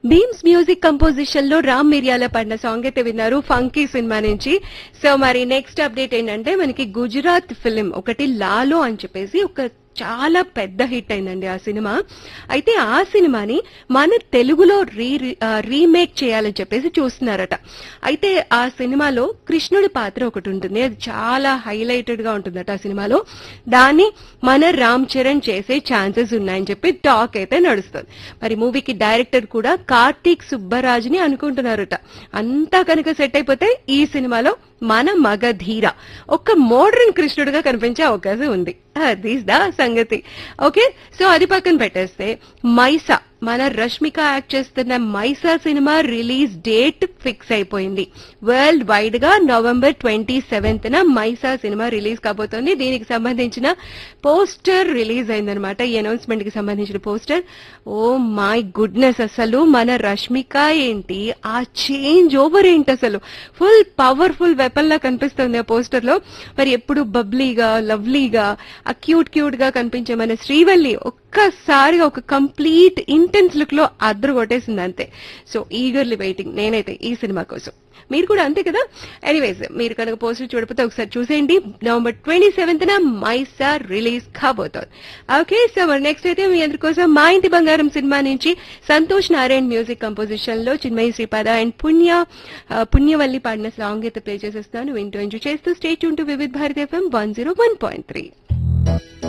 Bheems music composition లో రామ్ మిర్యాల పడిన song అయితే విన్నారు ఫంకీ సినిమా నుంచి సో మరి నెక్స్ట్ అప్డేట్ ఏంటంటే మనకి గుజరాత్ ఫిలిం ఒకటి లాలో అని చెప్పేసి ఒక చాలా పెద్ద హిట్ అయిందండి ఆ సినిమా అయితే ఆ సినిమాని మన తెలుగులో రీ ఆ, రీమేక్ చేయాలని చెప్పేసి చూస్తున్నారట అయితే ఆ సినిమాలో కృష్ణుడి పాత్ర ఒకటి ఉంటుంది అది చాలా హైలైటెడ్ గా ఉంటుందట ఆ సినిమాలో దాన్ని మన రామ్ చరణ్ చేసే ఛాన్సెస్ ఉన్నాయని చెప్పి టాక్ అయితే నడుస్తుంది మరి మూవీకి డైరెక్టర్ కూడా కార్తీక్ సుబ్బరాజ్ని అనుకుంటున్నారట అంతా కనుక సెట్ అయిపోతే ఈ సినిమాలో మన మగధీర ఒక మోడర్న్ కృష్ణుడిగా కనిపించే అవకాశం ఉంది దీస్ ద సంగతి ఓకే సో అది పక్కన పెట్టేస్తే మైసా మన రష్మిక యాక్ట్ చేస్తున్న మైసా సినిమా రిలీజ్ డేట్ ఫిక్స్ అయిపోయింది వరల్డ్ వైడ్ గా నవంబర్ ట్వంటీ సెవెంత్ న మైసా సినిమా రిలీజ్ కాబోతోంది దీనికి సంబంధించిన పోస్టర్ రిలీజ్ అయిందనమాట ఈ అనౌన్స్మెంట్ కి సంబంధించిన పోస్టర్ ఓ మై గుడ్నెస్ అసలు మన రష్మిక ఏంటి ఆ చేంజ్ ఓవర్ ఏంటి అసలు ఫుల్ పవర్ఫుల్ వెపన్ లా కనిపిస్తుంది ఆ పోస్టర్ లో మరి ఎప్పుడు బబ్లీగా లవ్లీగా ఆ క్యూట్ క్యూట్ గా కనిపించే మన శ్రీవల్లి ఒక్కసారిగా ఒక కంప్లీట్ ఇంటెన్స్ లుక్ లో అద్దరు కొట్టేసింది అంతే సో ఈగర్లీ వెయిటింగ్ నేనైతే ఈ సినిమా కోసం మీరు కూడా అంతే కదా ఎనీవేస్ మీరు కనుక పోస్టర్ చూడకపోతే ఒకసారి చూసేయండి నవంబర్ ట్వంటీ సెవెంత్ న మైసా రిలీజ్ కాబోతోంది ఓకే సో మరి నెక్స్ట్ అయితే మీ అందరి కోసం మా ఇంటి బంగారం సినిమా నుంచి సంతోష్ నారాయణ్ మ్యూజిక్ కంపోజిషన్ లో చిన్మయి శ్రీపాద అండ్ పుణ్య ఆ, పుణ్యవల్లి పాడిన సాంగ్ అయితే ప్లే చేసేస్తాను వింటూ ఎంజాయ్ చేస్తూ స్టేట్ టు Vividh Bharati FM one zero one point three